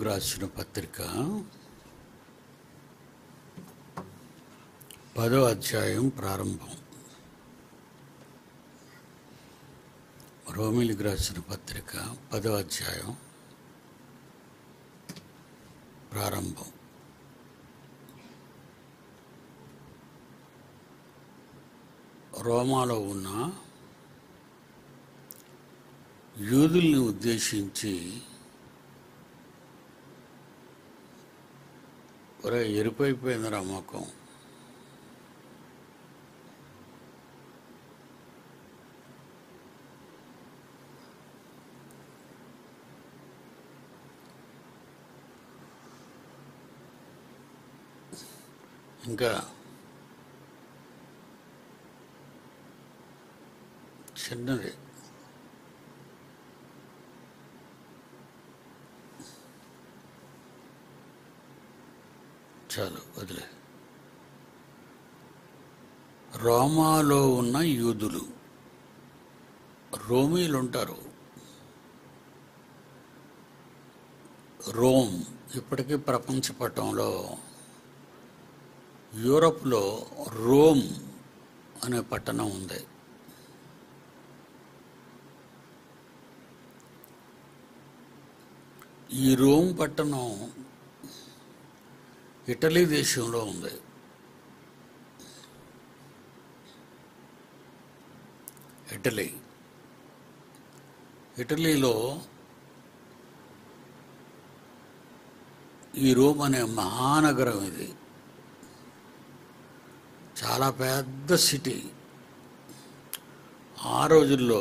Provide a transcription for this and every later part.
రాసిన పత్రిక పదో అధ్యాయం ప్రారంభం రోమిలికి రాసిన పత్రిక పదో అధ్యాయం ప్రారంభం రోమాలో ఉన్న యూదుల్ని ఉద్దేశించి ఒరే ఎరిపైపోయింది నమ్మకం ఇంకా చిన్నది చాలు వదిలే రోమాలో ఉన్న యూదులు రోమీలు ఉంటారు రోమ్ ఇప్పటికీ ప్రపంచ పటంలో యూరప్లో రోమ్ అనే పట్టణం ఉంది ఈ రోమ్ పట్టణం ఇటలీ దేశంలో ఉంది ఇటలీ ఇటలీలో ఈ రోమ్ అనే మహానగరం ఇది చాలా పెద్ద సిటీ ఆ రోజుల్లో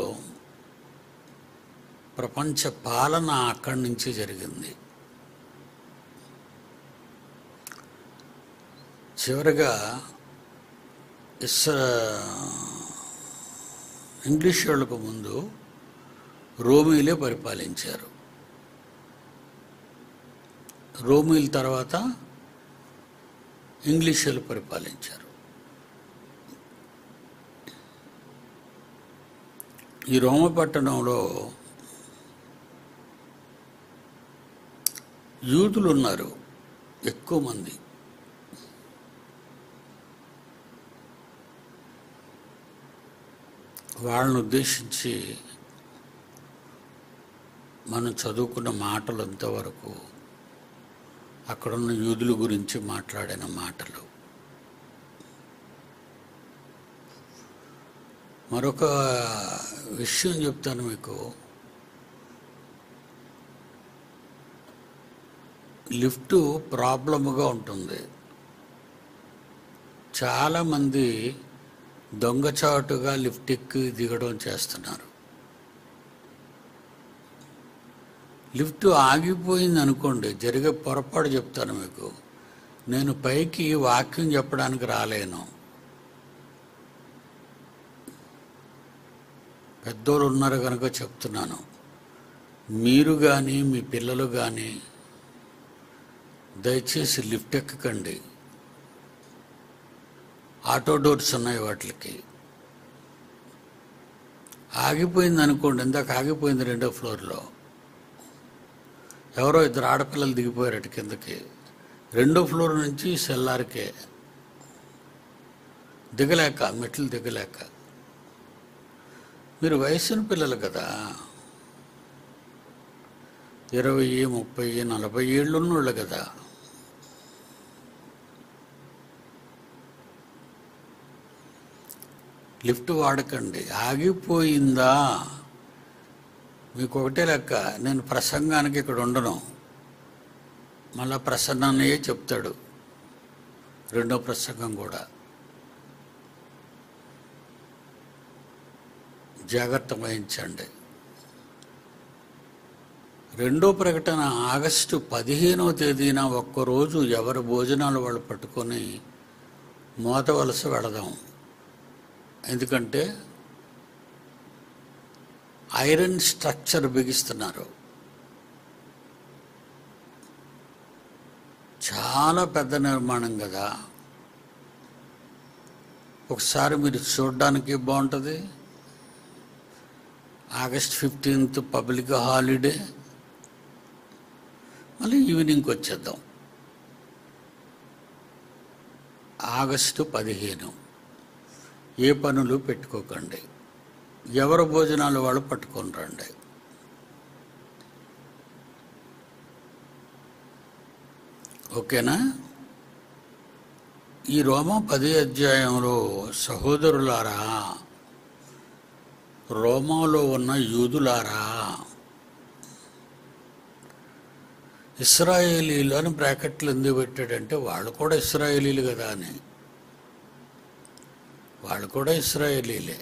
ప్రపంచ పాలన అక్కడి నుంచి జరిగింది చివరిగా ఇస్ ఇంగ్లీష్ వాళ్ళకు ముందు రోమీలే పరిపాలించారు రోమీల తర్వాత ఇంగ్లీషులు పరిపాలించారు ఈ రోమపట్టణంలో యూదులు ఉన్నారు ఎక్కువ మంది వాళ్ళని ఉద్దేశించి మనం చదువుకున్న మాటలు అంతవరకు అక్కడున్న యూదుల గురించి మాట్లాడిన మాటలు మరొక విషయం చెప్తాను మీకు లిఫ్ట్ ప్రాబ్లమ్గా ఉంటుంది చాలామంది దొంగచాటుగా లిఫ్ట్ ఎక్కి దిగడం చేస్తున్నారు లిఫ్ట్ ఆగిపోయింది అనుకోండి జరిగే పొరపాటు చెప్తాను మీకు నేను పైకి వాక్యం చెప్పడానికి రాలేను పెద్దోళ్ళు ఉన్నారు కనుక చెప్తున్నాను మీరు కానీ మీ పిల్లలు కానీ దయచేసి లిఫ్ట్ ఎక్కకండి ఆటో డోర్స్ ఉన్నాయి వాటికి ఆగిపోయింది అనుకోండి ఇందాక ఆగిపోయింది రెండో ఫ్లోర్లో ఎవరో ఇద్దరు ఆడపిల్లలు దిగిపోయారట కిందకి రెండో ఫ్లోర్ నుంచి సెల్లార్కే దిగలేక మెట్లు దిగలేక మీరు వయసున్న పిల్లలు కదా ఇరవై ముప్పై నలభై ఏళ్ళు ఉన్నోళ్ళు కదా లిఫ్ట్ వాడకండి ఆగిపోయిందా మీకు ఒకటే లెక్క నేను ప్రసంగానికి ఇక్కడ ఉండను మళ్ళా ప్రసన్నాన్నయ్యే చెప్తాడు రెండో ప్రసంగం కూడా జాగ్రత్త వహించండి రెండో ప్రకటన ఆగస్టు పదిహేనవ తేదీన ఒక్కరోజు ఎవరి భోజనాలు వాళ్ళు పట్టుకొని మోతవలస వెళదాం ఎందుకంటే ఐరన్ స్ట్రక్చర్ బిగిస్తున్నారు చాలా పెద్ద నిర్మాణం కదా ఒకసారి మీరు చూడడానికి బాగుంటుంది ఆగస్ట్ ఫిఫ్టీన్త్ పబ్లిక్ హాలిడే మళ్ళీ ఈవినింగ్కి వచ్చేద్దాం ఆగస్టు పదిహేను ఏ పనులు పెట్టుకోకండి ఎవరు భోజనాలు వాళ్ళు పట్టుకొని రండి ఓకేనా ఈ రోమ పది అధ్యాయంలో సహోదరులారా రోమాలో ఉన్న యూదులారా ఇస్రాయేలీలు అని బ్రాకెట్లు ఎందుకు పెట్టాడంటే వాళ్ళు కూడా ఇస్రాయేలీలు కదా అని వాళ్ళు కూడా ఇస్రాయేలీలే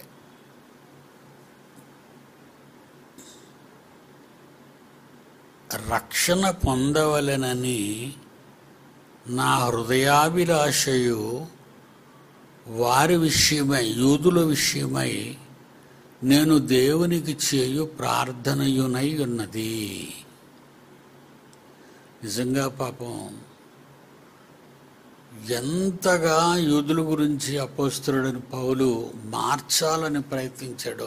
రక్షణ పొందవలెనని నా హృదయాభిలాషయు వారి విషయమై యూదుల విషయమై నేను దేవునికి చేయు ప్రార్థనయునై ఉన్నది నిజంగా పాపం ఎంతగా యూదుల గురించి అపోస్తుడని పౌలు మార్చాలని ప్రయత్నించాడో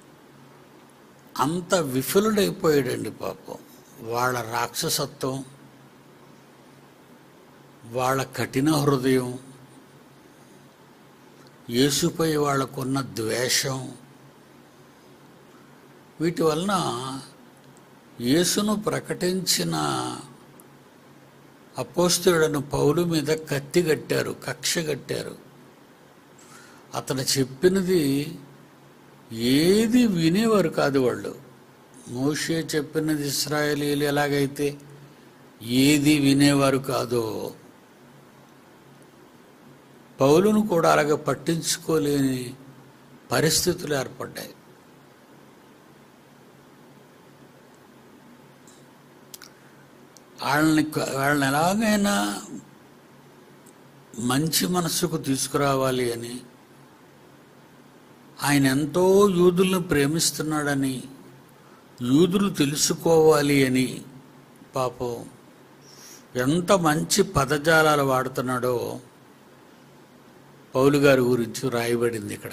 అంత విఫలుడైపోయాడండి పాపం వాళ్ళ రాక్షసత్వం వాళ్ళ కఠిన హృదయం యేసుపై వాళ్ళకున్న ద్వేషం వీటి వలన యేసును ప్రకటించిన అపోస్తుడను పౌలు మీద కత్తి కట్టారు కక్ష కట్టారు అతను చెప్పినది ఏది వినేవారు కాదు వాళ్ళు మోషే చెప్పినది ఇస్రాయలీలు ఎలాగైతే ఏది వినేవారు కాదో పౌలును కూడా అలాగ పట్టించుకోలేని పరిస్థితులు ఏర్పడ్డాయి వాళ్ళని వాళ్ళని ఎలాగైనా మంచి మనస్సుకు తీసుకురావాలి అని ఆయన ఎంతో యూదులను ప్రేమిస్తున్నాడని యూదులు తెలుసుకోవాలి అని పాపం ఎంత మంచి పదజాలాలు వాడుతున్నాడో పౌలు గారి గురించి రాయబడింది ఇక్కడ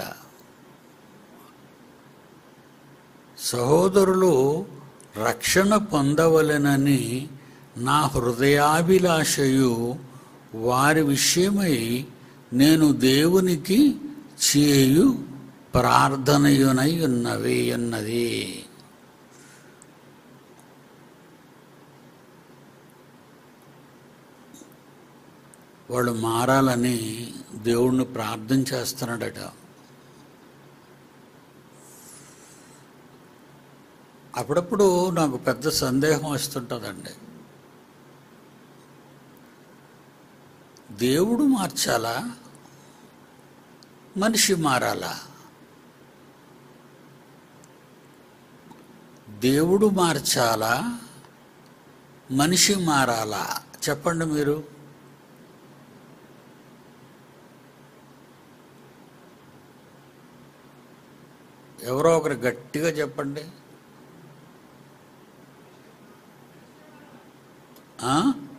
సహోదరులు రక్షణ పొందవలెనని నా హృదయాభిలాషయు వారి విషయమై నేను దేవునికి చేయు ప్రార్థనయునై ఉన్నవి ఉన్నది వాళ్ళు మారాలని దేవుణ్ణి ప్రార్థన చేస్తున్నాడట అప్పుడప్పుడు నాకు పెద్ద సందేహం వస్తుంటుందండి దేవుడు మార్చాలా మనిషి మారాలా దేవుడు మార్చాలా మనిషి మారాలా చెప్పండి మీరు ఎవరో ఒకరు గట్టిగా చెప్పండి ఆ?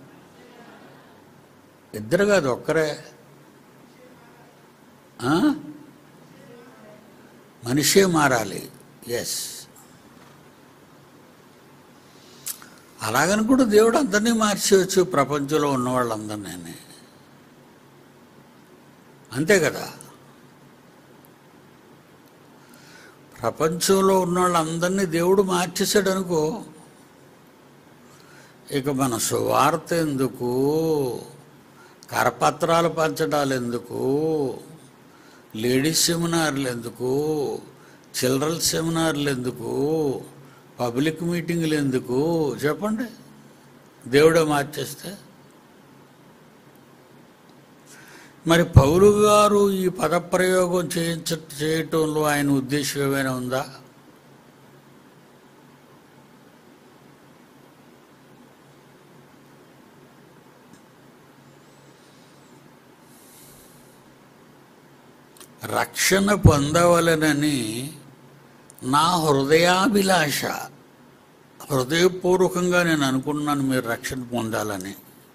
ఇద్దరు కాదు ఒక్కరే ఆ? మనిషే మారాలి ఎస్ అలాగని కూడా దేవుడు అందరినీ మార్చేయచ్చు ప్రపంచంలో ఉన్న వాళ్ళందరినీ అంతే కదా ప్రపంచంలో ఉన్న వాళ్ళందరినీ దేవుడు మార్చేశాడు అనుకో ఇక మన సువార్త ఎందుకు కరపత్రాలు పంచడాలు ఎందుకు లేడీస్ సెమినార్లు ఎందుకు చిల్డ్రన్ సెమినార్లు ఎందుకు పబ్లిక్ మీటింగ్లు ఎందుకు చెప్పండి దేవుడే మార్చేస్తే మరి పౌలు గారు ఈ పదప్రయోగం చేయించ చేయటంలో ఆయన ఉద్దేశం ఏమైనా ఉందా రక్షణ పొందవలనని నా హృదయాభిలాష హృదయపూర్వకంగా నేను అనుకున్నాను మీరు రక్షణ పొందాలని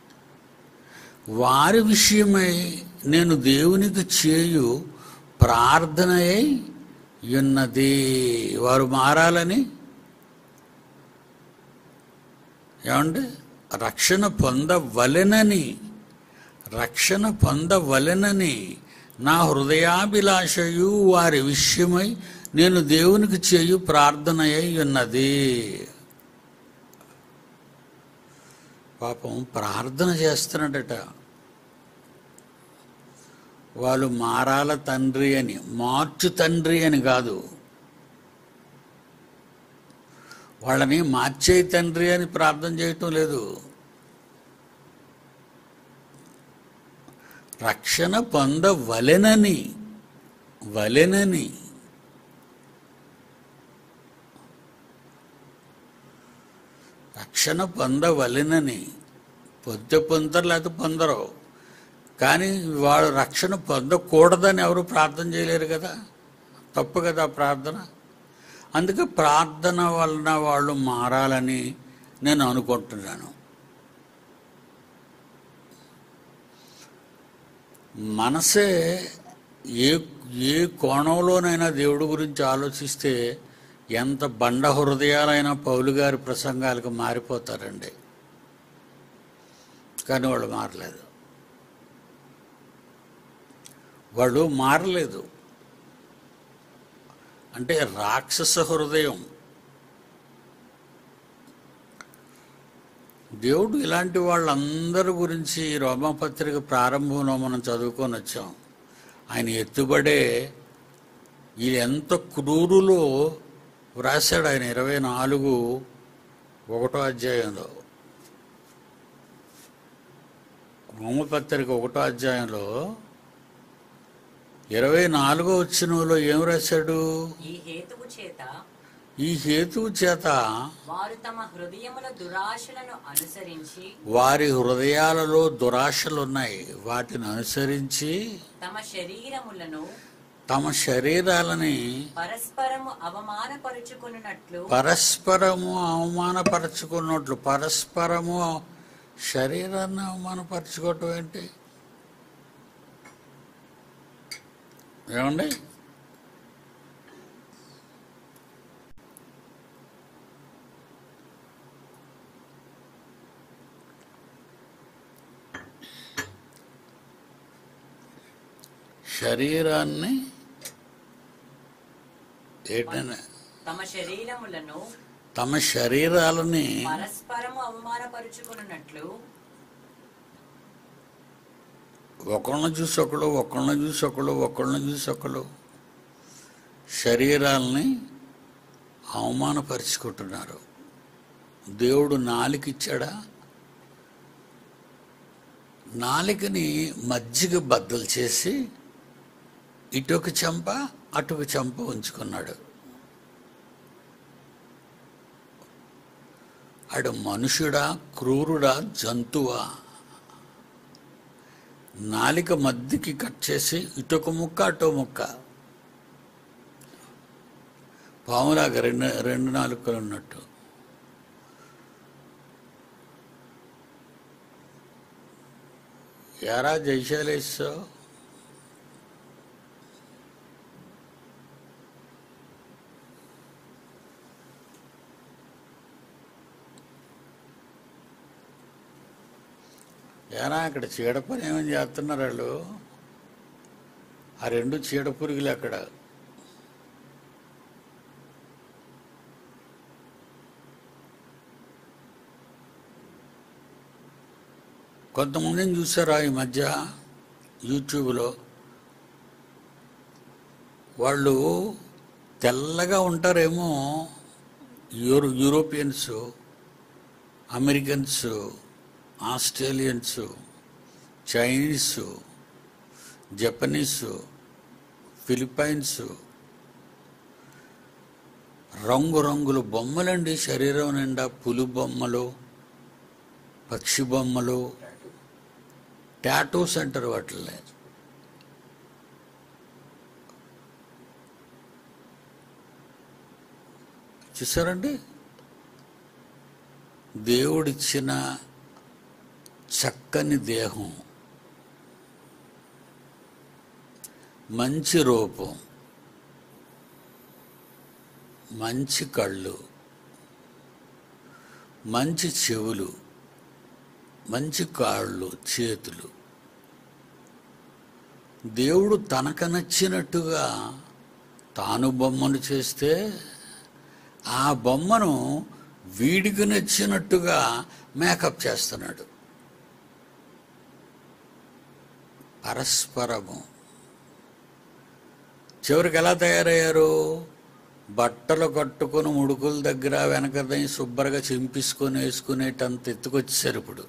వారి విషయమై నేను దేవునికి చేయు ప్రార్థనయై ఉన్నది వారు మారాలని ఏమండి రక్షణ పొందవలెనని రక్షణ పొందవలెనని నా హృదయాభిలాషయు వారి విషయమై నేను దేవునికి చేయు ప్రార్థన అయి ఉన్నది పాపం ప్రార్థన చేస్తున్నాడట వాళ్ళు మారాల తండ్రి అని మార్చు తండ్రి అని కాదు వాళ్ళని మార్చే తండ్రి అని ప్రార్థన చేయటం లేదు రక్షణ పొందవలెనని వలెనని రక్షణ పొందవలెనని పొద్దు పొందరు లేకపోతే పొందరు కానీ వాడు రక్షణ పొందకూడదని ఎవరు ప్రార్థన చేయలేరు కదా తప్పు కదా ఆ ప్రార్థన అందుకే ప్రార్థన వలన వాళ్ళు మారాలని నేను అనుకుంటున్నాను మనసే ఏ ఏ కోణంలోనైనా దేవుడి గురించి ఆలోచిస్తే ఎంత బండ హృదయాలైనా పౌలు గారి ప్రసంగాలకు మారిపోతారండి కానీ వాళ్ళు మారలేదు వాళ్ళు మారలేదు అంటే రాక్షస హృదయం దేవుడు ఇలాంటి వాళ్ళందరి గురించి ఈ రోమపత్రిక ప్రారంభంలో మనం చదువుకొని వచ్చాం ఆయన ఎత్తుబడే వీళ్ళు ఎంత క్రూరులో వ్రాసాడు ఆయన ఇరవై నాలుగు ఒకటో అధ్యాయంలో రోమపత్రిక ఒకటో అధ్యాయంలో ఇరవై నాలుగో వచ్చినలో ఏం రాశాడు ఈ హేతువు చేత ఈ హేతువు చేత వారు తమ హృదయముల దురాశలను అనుసరించి వారి హృదయాలలో దురాశలు ఉన్నాయి వాటిని అనుసరించి తమ శరీరములను తమ శరీరాలని పరస్పరము అవమానపరుచుకున్నట్లు పరస్పరము అవమానపరచుకున్నట్లు పరస్పరము శరీరాన్ని అవమానపరచుకోవటం ఏంటి ఏమండి శరీరాన్ని ఏంటనే తమ శరీరములను తమ శరీరాలని పరస్పరము అవమానపరుచుకున్నట్లు ఒకళ్ళని చూసి ఒకళ్ళు ఒకళ్ళని చూసి ఒకళ్ళు ఒకళ్ళని చూసి ఒకళ్ళు శరీరాలని అవమానపరుచుకుంటున్నారు దేవుడు నాలుక ఇచ్చాడా నాలుకని మజ్జిగ బద్దలు చేసి ఇటొక చెంప అటొక చెంప ఉంచుకున్నాడు ఆడు మనుషుడా క్రూరుడా జంతువా నాలిక మధ్యకి కట్ చేసి ఇటొక ముక్క అటో ముక్క పాములాగా రెండు రెండు నాలుకలు ఉన్నట్టు ఎరా జైశాలేసావు ఏనా అక్కడ చీడ పని ఏమని చేస్తున్నారు వాళ్ళు ఆ రెండు చీడ పురుగులు అక్కడ కొంతమందిని చూసారా ఈ మధ్య యూట్యూబ్లో వాళ్ళు తెల్లగా ఉంటారేమో Euro Europeans Americans Australians Chinese Japanese Philippines రంగురంగుల బొమ్మలండి శరీరం నిండా పులి బొమ్మలు పక్షి బొమ్మలు టాటూస్ అంటారు వాటిని చూసారండి దేవుడిచ్చిన చక్కని దేహం మంచి రూపం మంచి కళ్ళు మంచి చెవులు మంచి కాళ్ళు చేతులు దేవుడు తనకు నచ్చినట్టుగా తాను బొమ్మను చేస్తే ఆ బొమ్మను వీడికి నచ్చినట్టుగా మేకప్ చేస్తున్నాడు పరస్పరము చివరికి ఎలా తయారయ్యారు బట్టలు కట్టుకుని ముడుకుల దగ్గర వెనకదని శుభ్రంగా చింపించుకొని వేసుకునేటంత ఎత్తుకొచ్చేసారు ఇప్పుడు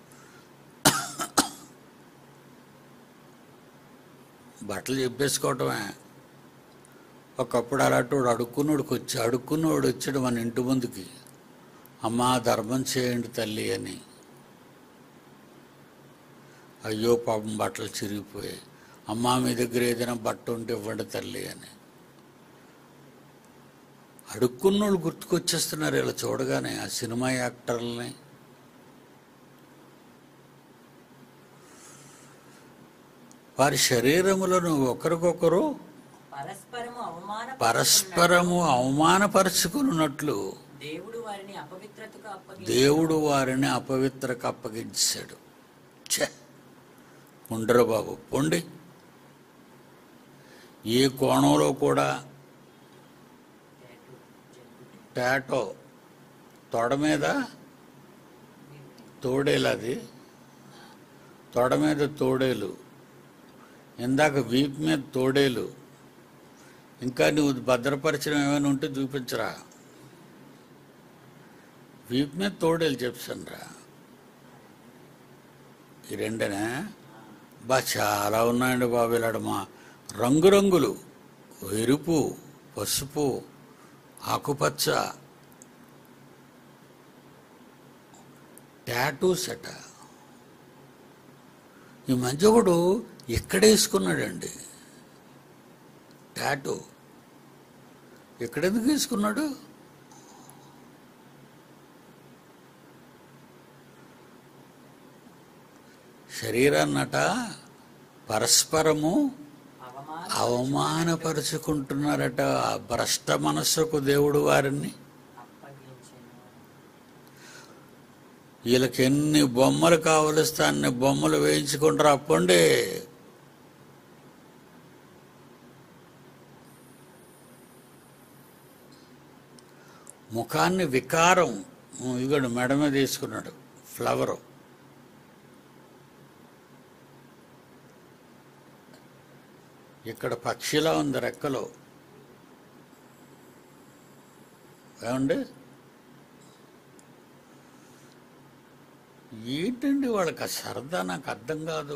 బట్టలు చెప్పేసుకోవటమే ఒకప్పుడు అలాంటి వాడు అడుక్కున్నోడికి వచ్చి అడుక్కున్నోడు వచ్చాడు మన ఇంటి ముందుకి అమ్మా ధర్మం చేయండి తల్లి అని అయ్యో పాపం బట్టలు చిరిగిపోయాయి అమ్మా మీ దగ్గర ఏదైనా బట్ట ఉంటే ఇవ్వండి తల్లి అని అడుక్కున్నోళ్ళు గుర్తుకొచ్చేస్తున్నారు ఇలా చూడగానే ఆ సినిమా యాక్టర్లని వారి శరీరములను ఒకరికొకరు పరస్పరము అవమాన పరస్పరము అవమానపరుచుకున్నట్లు దేవుడు వారిని అపవిత్రతకు అప్పగించి దేవుడు వారిని అపవిత్రకు అప్పగించాడు ఛే ఉండరు బాబు పొండి ఏ కోణంలో కూడా టాటో తొడ మీద తోడేలు అది తొడ మీద తోడేలు ఇందాక వీపు మీద తోడేలు ఇంకా నువ్వు భద్రపరిచడం ఏమైనా ఉంటే చూపించరా వీపు మీద తోడేలు చెప్తాను రా ఈ రెండేనా బా చాలా ఉన్నాయండి బాబు ఇలాడ మా రంగురంగులు ఎరుపు పసుపు ఆకుపచ్చ టాటూస్ అట ఈ మధ్య ఒకడు ఎక్కడ వేసుకున్నాడండి టాటూ ఎక్కడెందుకు వేసుకున్నాడు శరీరాన్నట పరస్పరము అవమాన అవమానపరుచుకుంటున్నారట ఆ భ్రష్ట మనస్సుకు దేవుడు వారిని అప్పగించెను వీళ్ళకి ఎన్ని బొమ్మలు కావలిస్తే అన్ని బొమ్మలు వేయించుకుంటారు అప్పండి ముఖాన్ని వికారం ఇగడు మెడ మీద తీసుకున్నాడు ఫ్లవరు ఇక్కడ పక్షిలా ఉంది రెక్కలో ఏమండి ఏంటండి వాళ్ళకి ఆ సరదా నాకు అర్థం కాదు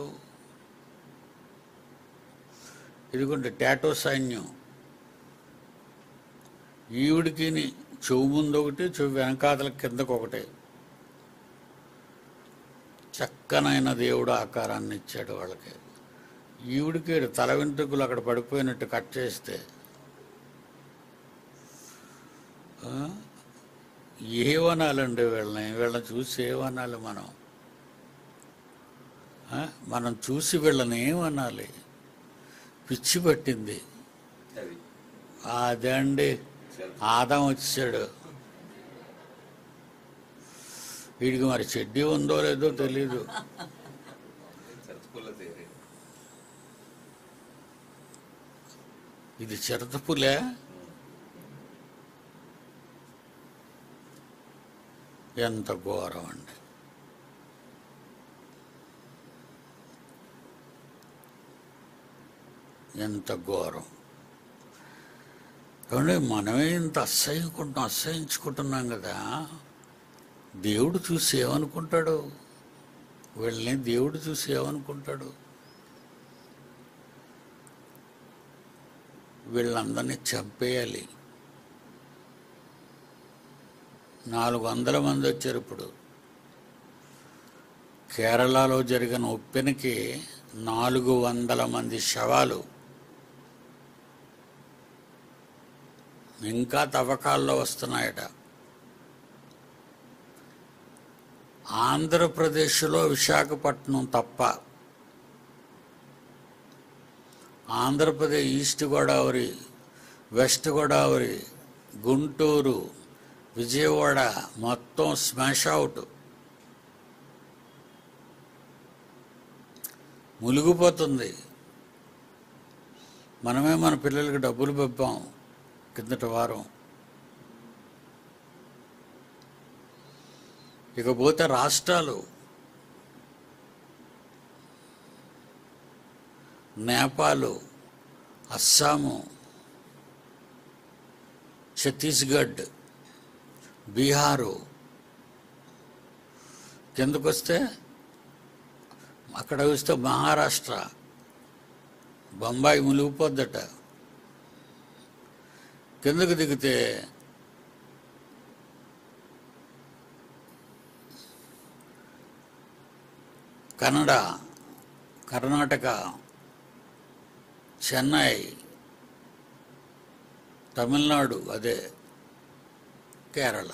ఇదిగోండి టాటో సైన్యం ఈవిడికి చెవు ముందు ఒకటి చెవు వెనకాతల కిందకు ఒకటి చక్కనైన దేవుడు ఆకారాన్ని ఇచ్చాడు వాళ్ళకి ఈవిడికి తల వెంట్రుకలు అక్కడ పడిపోయినట్టు కట్ చేస్తే ఆ? ఏమనాలండి వీళ్ళని వీళ్ళని చూసి ఏమనాలి మనం ఆ? మనం చూసి వీళ్ళని ఏమనాలి పిచ్చి పట్టింది అది అదే అండి ఆదాం వచ్చాడు వీడికి మరి చెడ్డీ ఉందో లేదో తెలీదు చర్చకుల థియరీ ఇది చిరతపులే ఎంత ఘోరం అండి ఎంత ఘోరం కాబట్టి మనమే ఇంత అసహ్యకుంటున్నాం అసహించుకుంటున్నాం కదా దేవుడు చూసి ఏమనుకుంటాడు వీళ్ళని దేవుడు చూసి ఏమనుకుంటాడు వీళ్ళందరినీ చంపేయాలి నాలుగు వందల మంది వచ్చారు ఇప్పుడు కేరళలో జరిగిన ఉప్పెనకి నాలుగు వందల మంది శవాలు ఇంకా తవ్వకాల్లో వస్తున్నాయట ఆంధ్రప్రదేశ్లో విశాఖపట్నం తప్ప ఆంధ్రప్రదేశ్ ఈస్ట్ గోదావరి వెస్ట్ గోదావరి గుంటూరు విజయవాడ మొత్తం స్మాష్ అవుట్ మునిగిపోతుంది మనమే మన పిల్లలకి డబ్బులు పంపాం కిందటి వారం ఇకపోతే రాష్ట్రాలు నేపాలు అస్సాము ఛత్తీస్గఢ్ బీహారు కిందకొస్తే అక్కడ వస్తే మహారాష్ట్ర బొంబాయి మునిగిపోద్దట కిందకు దిగితే కన్నడ కర్ణాటక చెన్నై తమిళనాడు అదే కేరళ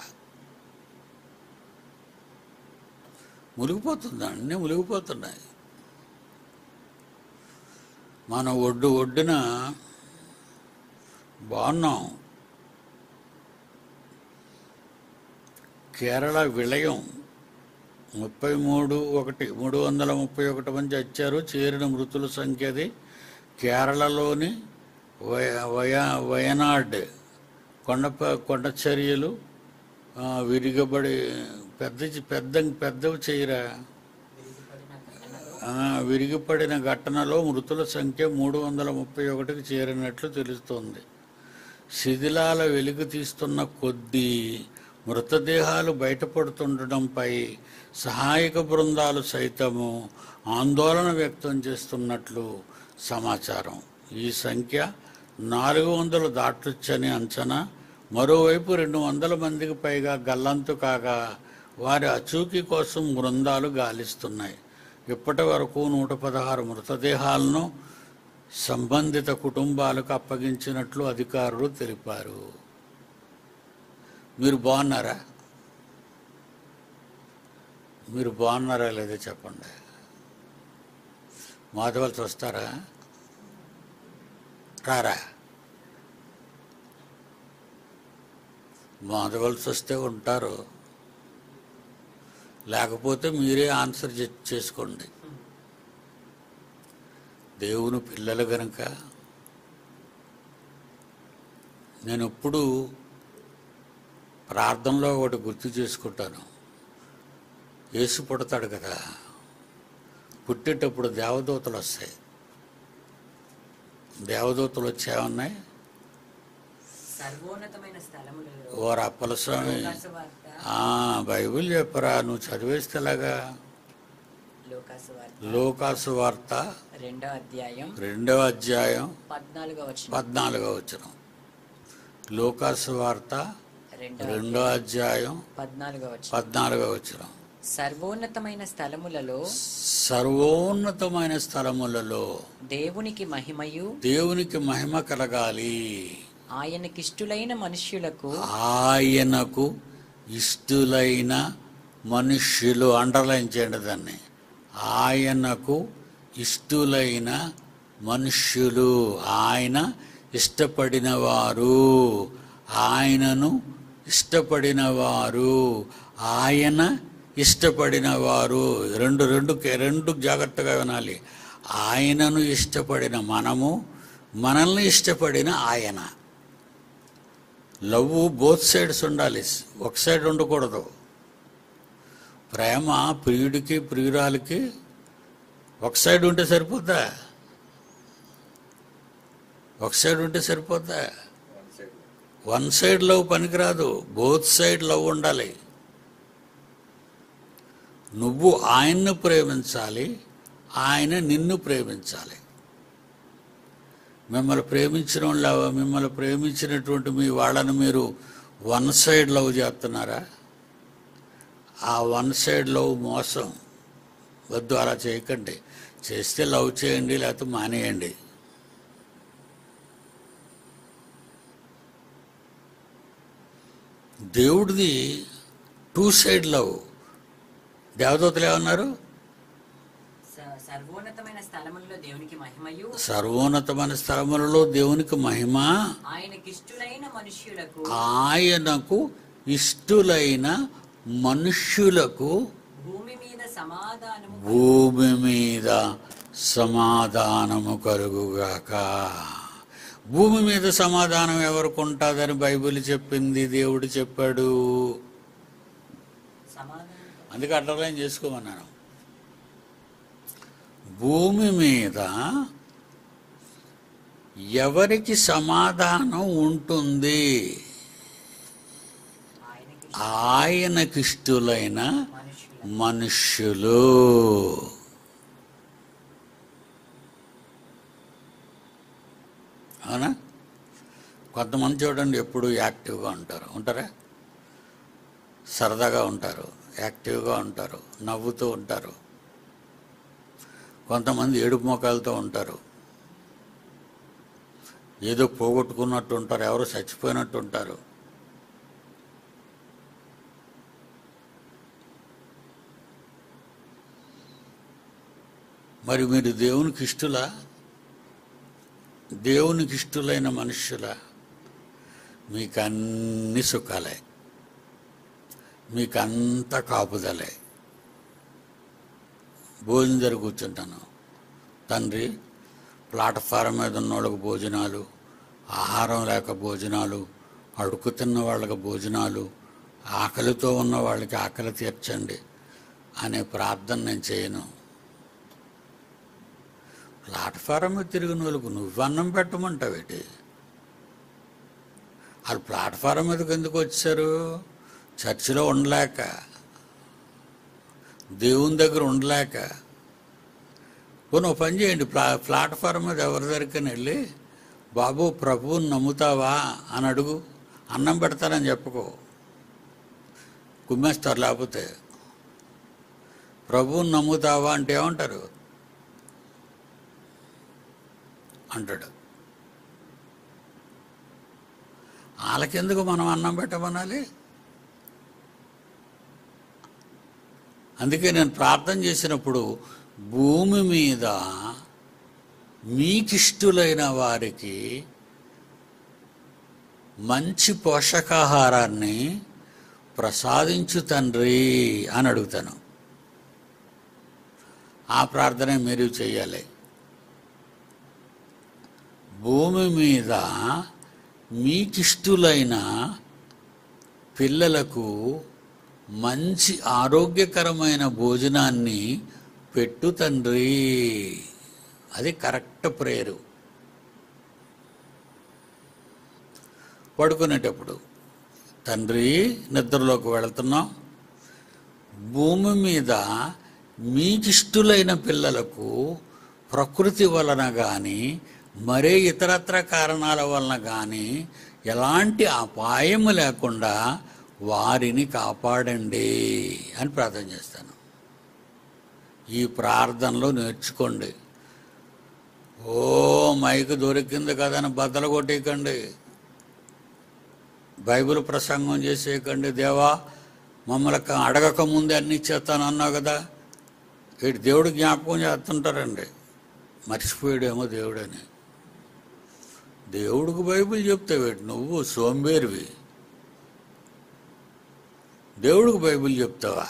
మునిగిపోతుంది అన్నీ మునిగిపోతున్నాయి మన ఒడ్డు ఒడ్డున బాగున్నాం కేరళ విలయం ముప్పై మూడు ఒకటి మూడు వందల ముప్పై ఒకటి మంది వచ్చారు చేరిన మృతుల సంఖ్యది కేరళలోని వయ వయ వయనాడ్ కొండ కొండ చర్యలు ఆ, విరిగబడి పెద్ద పెద్ద పెద్దవి చేయరా విరిగిపడిన ఘటనలో ఆ, విరిగిపడిన ఘటనలో మృతుల సంఖ్య మూడు వందల ముప్పై ఒకటికి చేరినట్లు తెలుస్తోంది శిథిలాల వెలుగు తీస్తున్న కొద్దీ మృతదేహాలు బయటపడుతుండడంపై సహాయక బృందాలు సైతము ఆందోళన వ్యక్తం చేస్తున్నట్లు సమాచారం ఈ సంఖ్య నాలుగు వందలు దాటొచ్చని అంచనా మరోవైపు రెండు వందల మందికి పైగా గల్లంతు కాగా వారి అచూకీ కోసం బృందాలు గాలిస్తున్నాయి ఇప్పటి వరకు నూట పదహారు మృతదేహాలను సంబంధిత కుటుంబాలకు అప్పగించినట్లు అధికారులు తెలిపారు మీరు బాగున్నారా మీరు బాగున్నారా లేదో చెప్పండి మాధవలసి వస్తారా రారా మాధవలసి వస్తే ఉంటారు లేకపోతే మీరే ఆన్సర్ చే- చేసుకోండి దేవుని పిల్లలు గనక నేను ఎప్పుడు ప్రార్థనలో ఒకటి గుర్తు చేసుకుంటాను యేసు పుడతాడు కదా పుట్టేటప్పుడు దేవదూతలు వస్తాయి దేవదూతలు వచ్చేమన్నాయి సర్వోన్నతమైన స్థలములలో ఓ రప్పల స్వామి లోకాసు వార్త ఆ, బైబిల్ చెప్పరా నువ్వు చదివేస్తే ఎలాగా లోకాసు వార్త లోకాసు వార్త రెండో అధ్యాయం రెండవ అధ్యాయం పద్నాలుగో వచ్చిన పద్నాలుగో వచనం లోకాసు వార్త రెండో రెండో అధ్యాయం పద్నాలుగో వచ్చిన పద్నాలుగో వచనం సర్వోన్నతమైన స్థలములలో సర్వోన్నతమైన స్థలములలో దేవునికి మహిమయు దేవునికి మహిమ కలగాలి ఆయనకిష్టులైన మనుష్యులకు ఆయనకు ఇష్టులైన మనుష్యులు అండర్లైన్ చేయండి దాన్ని ఆయనకు ఇష్టులైన మనుష్యులు ఆయన ఇష్టపడిన వారు ఆయనను ఇష్టపడిన వారు ఆయన ఇష్టపడిన వారు రెండు రెండు రెండు జాగ్రత్తగా వినాలి ఆయనను ఇష్టపడిన మనము మనల్ని ఇష్టపడిన ఆయన లవ్ బోత్ సైడ్స్ ఉండాలి ఒక సైడ్ ఉండకూడదు ప్రేమ ప్రియుడికి ప్రియురాలికి ఒక సైడ్ ఉంటే సరిపోద్దా ఒక సైడ్ ఉంటే సరిపోద్దా వన్ సైడ్ లవ్ పనికిరాదు బోత్ సైడ్ లవ్ ఉండాలి నువ్వు ఆయన్ను ప్రేమించాలి ఆయన నిన్ను ప్రేమించాలి మిమ్మల్ని ప్రేమించిన వాళ్ళ మిమ్మల్ని ప్రేమించినటువంటి మీ వాళ్ళని మీరు వన్ సైడ్ లవ్ చేస్తున్నారా ఆ వన్ సైడ్ లవ్ మోసం వద్దు అలా చేయకండి చేస్తే లవ్ చేయండి లేకపోతే మానేయండి దేవుడిది టూ సైడ్ లవ్ దేవదూతలు ఏమన్నారు స- సర్వోన్నతమైన స్థలములలో దేవునికి మహిమయు సర్వోన్నతమైన స్థలములలో దేవునికి మహిమ ఆయనకిష్టులైన మనుష్యులకు ఆయనకు ఇష్టులైన మనుష్యులకు భూమి మీద సమాధానము భూమి మీద సమాధానము కలుగుగాక భూమి మీద సమాధానం ఎవరికి ఉంటుందని బైబిల్ చెప్పింది దేవుడు చెప్పాడు సమాధానం అందుకే అడ్డర్లైన్ చేసుకోమన్నాను భూమి మీద ఎవరికి సమాధానం ఉంటుంది ఆయనకి ఆయనకిష్టులైన మనుషుల మనుష్యులు అవునా కొంతమంది చూడండి ఎప్పుడు యాక్టివ్గా ఉంటారు ఉంటారా సరదాగా ఉంటారు యాక్టివ్గా ఉంటారు నవ్వుతూ ఉంటారు కొంతమంది ఏడుపు మొఖాలతో ఉంటారు ఏదో పోగొట్టుకున్నట్టు ఉంటారు ఎవరు చచ్చిపోయినట్టు ఉంటారు మరి మీరు దేవునికి ఇష్టలా దేవునికి ఇష్టలైన మనుష్యుల మీకు అన్ని సుఖాలే మీకు అంత కాపుదలే భోజనం జరిగి కూర్చుంటాను తండ్రి ప్లాట్ఫారం మీద ఉన్న వాళ్ళకి భోజనాలు ఆహారం లేక భోజనాలు అడుగు తిన్న వాళ్ళకి భోజనాలు ఆకలితో ఉన్న వాళ్ళకి ఆకలి తీర్చండి అనే ప్రార్థన నేను చేయను ప్లాట్ఫారం మీద తిరిగిన వాళ్ళకు నువ్వు అన్నం పెట్టమంటావేటి వాళ్ళు ప్లాట్ఫారం మీదకి ఎందుకు వచ్చారు చర్చిలో ఉండలేక దేవుని దగ్గర ఉండలేక పోనీ ఓ పని చేయండి ప్లా ప్లాట్ఫారం మీద ఎవరి దగ్గరికి వెళ్ళి బాబు ప్రభువుని నమ్ముతావా అని అడుగు అన్నం పెడతారని చెప్పుకో కుమ్మేస్తారు లేకపోతే ప్రభువుని నమ్ముతావా అంటే ఏమంటారు అంటాడు వాళ్ళకెందుకు మనం అన్నం పెట్టమనాలి అందుకే నేను ప్రార్థన చేసినప్పుడు భూమి మీద మీకిష్టులైన వారికి మంచి పోషకాహారాన్ని ప్రసాదించు తండ్రి అని అడుగుతాను ఆ ప్రార్థనే మీరు చేయాలి భూమి మీద మీకిష్టులైన పిల్లలకు మంచి ఆరోగ్యకరమైన భోజనాన్ని పెట్టు తండ్రి అది కరెక్ట్ ప్రేయరు పడుకునేటప్పుడు తండ్రి నిద్రలోకి వెళుతున్నాం భూమి మీద మీకిష్టులైన పిల్లలకు ప్రకృతి వలన కానీ మరే ఇతరత్ర కారణాల వలన కానీ ఎలాంటి అపాయము లేకుండా వారిని కాపాడండి అని ప్రార్థన చేస్తాను ఈ ప్రార్థనలో నేర్చుకోండి ఓ మైకు దొరికింది కదా అని బద్దలు కొట్టేయకండి బైబిల్ ప్రసంగం చేసేయకండి దేవా మమ్మల్ని అడగక ముందే అన్ని ఇచ్చేస్తాను అన్నావు కదా వీటి దేవుడు జ్ఞాపకం చేస్తుంటారండి మర్చిపోయాడేమో దేవుడని దేవుడికి బైబిల్ చెప్తావేటి నువ్వు సోంబేరివి దేవుడికి బైబిల్ చెప్తావా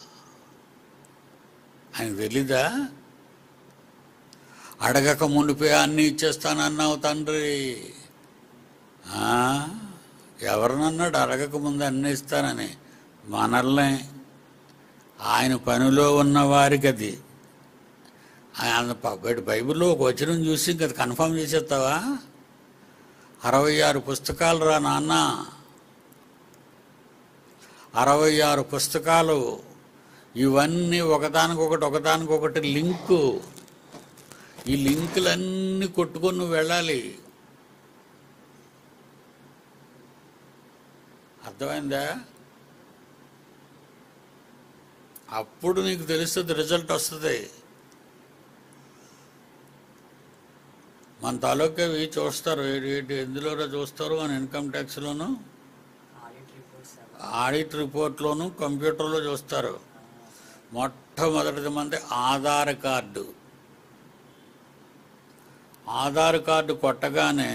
ఆయన తెలీదా అడగక మునిపే అన్నీ ఇచ్చేస్తానన్నావు తండ్రి ఆ, ఎవరినన్నాడు అడగక ముందు అన్నీ ఇస్తానని మనల్నే ఆయన పనిలో ఉన్న వారికి అది ఆయన ప- బయట బైబిల్లో ఒక వచనం చూసి ఇంకా అది కన్ఫర్మ్ చేసేస్తావా అరవై ఆరు పుస్తకాలు రా నాన్న అరవై ఆరు పుస్తకాలు ఇవన్నీ ఒకదానికొకటి ఒకదానికొకటి లింకు ఈ లింకులన్నీ కొట్టుకొని నువ్వు వెళ్ళాలి అర్థమైందా అప్పుడు నీకు తెలుస్తుంది రిజల్ట్ వస్తుంది మన తాలూకా ఇవి చూస్తారు ఏ- ఏ- ఎందులోనో చూస్తారు మన ఇన్కమ్ ట్యాక్స్లోను ఆడిట్ రిపోర్ట్స్ ఆడిట్ రిపోర్ట్లోను కంప్యూటర్లో చూస్తారు మొట్టమొదటిది మంది ఆధార్ కార్డు ఆధార్ కార్డు కొట్టగానే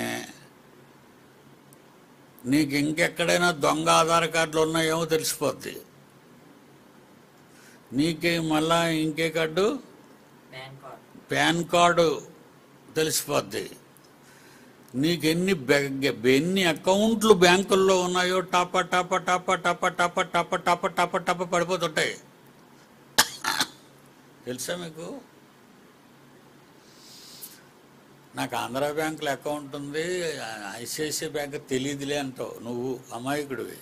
నీకు ఇంకెక్కడైనా దొంగ ఆధార్ కార్డులు ఉన్నాయేమో తెలిసిపోద్ది నీకే మళ్ళా ఇంకే card PAN card PAN card తెలిసిపోద్ది నీకు ఎన్ని బ్యా- ఎన్ని అకౌంట్లు బ్యాంకుల్లో ఉన్నాయో టాప టాప టాప టాప టాప టాప టాప టాప టాప పడిపోతుంటాయి తెలుసా మీకు నాకు ఆంధ్ర బ్యాంకులో అకౌంట్ ఉంది ఐసిఐసిఐ బ్యాంక్ తెలియదులే అంటావు నువ్వు అమాయకుడివి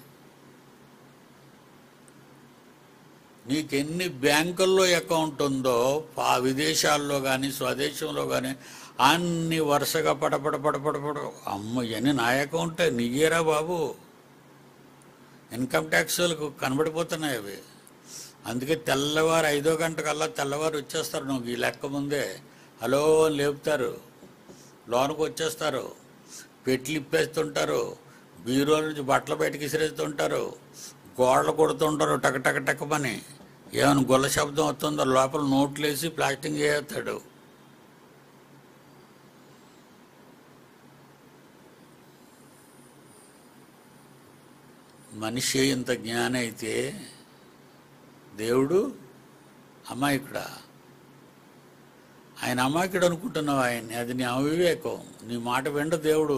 నీకెన్ని బ్యాంకుల్లో అకౌంట్ ఉందో ఆ విదేశాల్లో కానీ స్వదేశంలో కానీ అన్ని వరుసగా పడపడ పడపడ పడ అమ్మ ఇవన్నీ నా అకౌంటే నీయేరా బాబు ఇన్కమ్ ట్యాక్స్ వాళ్ళకు కనబడిపోతున్నాయి అవి అందుకే తెల్లవారు ఐదో గంట కల్లా తెల్లవారు వచ్చేస్తారు నువ్వు ఈ లెక్క ముందే హలో అని లేపుతారు లోనికి వచ్చేస్తారు పెట్లు ఇప్పేస్తుంటారు బీరో నుంచి బట్టలు బయటకి విసిరేస్తుంటారు గోడలు కొడుతుంటారు టక టక టకమని ఏమైనా గొల్ల శబ్దం వస్తుందో లోపల నోట్లు వేసి ప్లాస్టింగ్ చేస్తాడు మనిషి ఇంత జ్ఞానం అయితే దేవుడు అమాయకుడా ఆయన అమాయకుడు అనుకుంటున్నావు ఆయన్ని అది నీ అవివేకం నీ మాట వెంట దేవుడు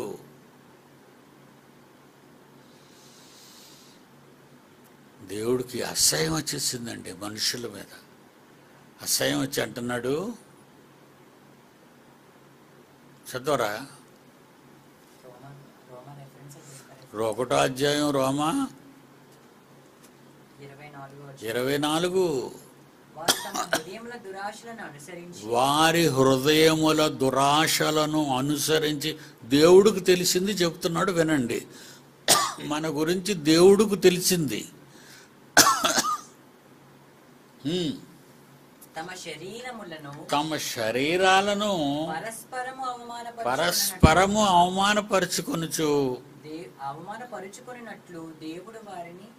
దేవుడికి అసహ్యం వచ్చేసిందండి మనుషుల మీద అసహ్యం వచ్చి అంటున్నాడు చదవరా రోమన్ రోమన్ రెఫరెన్స్ చేస్తారు ఒకటో అధ్యాయం రోమా ఇరవై నాలుగు ఇరవై నాలుగు వారు తమ హృదయముల దురాశలను అనుసరించి వారి హృదయముల దురాశలను అనుసరించి దేవుడికి తెలిసింది చెప్తున్నాడు వినండి మన గురించి దేవుడికి తెలిసింది హ్మ్. తమ శరీరములను తమ శరీరాలను పరస్పరము అవమానపరచుకొనున్నట్లు పరస్పరము అవమానపరుచుకొనుచు దే- అవమానపరుచుకొనినట్లు దేవుడు వారిని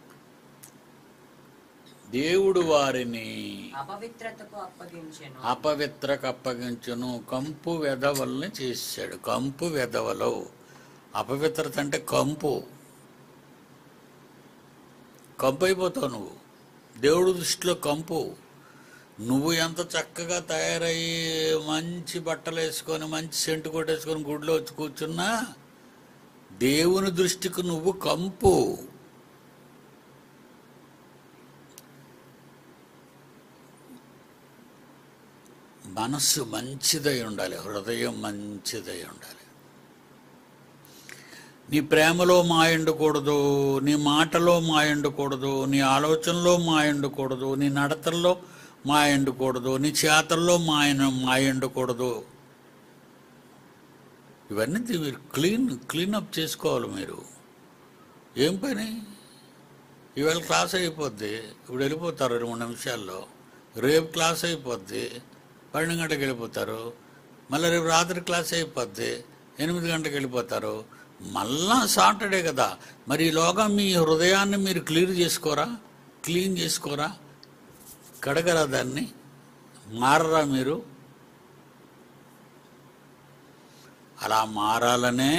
దేవుడు వారిని అపవిత్రతకు అప్పగించెను అపవిత్రకు అప్పగించును కంపు వెధవల్ని చేశాడు కంపు వెధవలు అపవిత్రత అంటే కంపు కంపు అయిపోతావు నువ్వు దేవుడు దృష్టిలో కంపు నువ్వు ఎంత చక్కగా తయారయ్యి మంచి బట్టలు వేసుకొని మంచి సెంటు కొట్టేసుకొని గుడిలో వచ్చి కూర్చున్నా దేవుని దృష్టికి నువ్వు కంపు మనస్సు మంచిదై ఉండాలి హృదయం మంచిదై ఉండాలి నీ ప్రేమలో మాయండకూడదు నీ మాటలో మాయండకూడదు నీ ఆలోచనలో మాయండకూడదు నీ నడతల్లో మాయండకూడదు నీ చేతల్లో మాయన మాయండకూడదు ఇవన్నీ ది- మీరు క్లీన్ క్లీనప్ చేసుకోవాలి మీరు ఏం పని ఇవాళ క్లాస్ అయిపోద్ది ఇప్పుడు వెళ్ళిపోతారు రెండు నిమిషాల్లో రేపు క్లాస్ అయిపోద్ది పన్నెండు గంటలకు వెళ్ళిపోతారు మళ్ళీ రేపు రాత్రి క్లాస్ అయిపోద్ది ఎనిమిది గంటలకు వెళ్ళిపోతారు మళ్ళా సాటర్డే కదా మరి ఈలోగా మీ హృదయాన్ని మీరు క్లియర్ చేసుకోరా క్లీన్ చేసుకోరా కడగరా దాన్ని మారరా మీరు అలా మారాలనే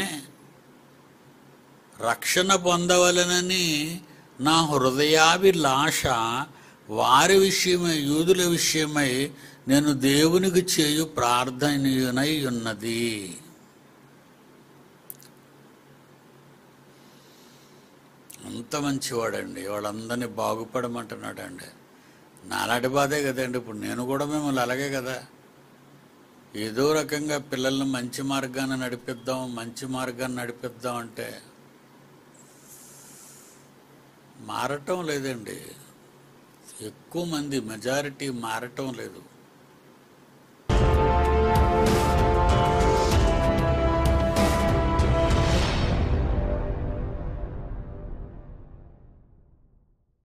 రక్షణ పొందవలనని నా హృదయాభిలాష వారి విషయమై యూదుల విషయమై నేను దేవునికి చేయు ప్రార్థనయునై ఉన్నది అంత మంచివాడండి వాళ్ళందరినీ బాగుపడమంటున్నాడండి నాలాంటి బాధే కదండి ఇప్పుడు నేను కూడా మిమ్మల్ని అలాగే కదా ఏదో రకంగా పిల్లల్ని మంచి మార్గాన్ని నడిపిద్దాం మంచి మార్గాన్ని నడిపిద్దాం అంటే మారటం లేదండి ఎక్కువ మంది మెజారిటీ మారటం లేదు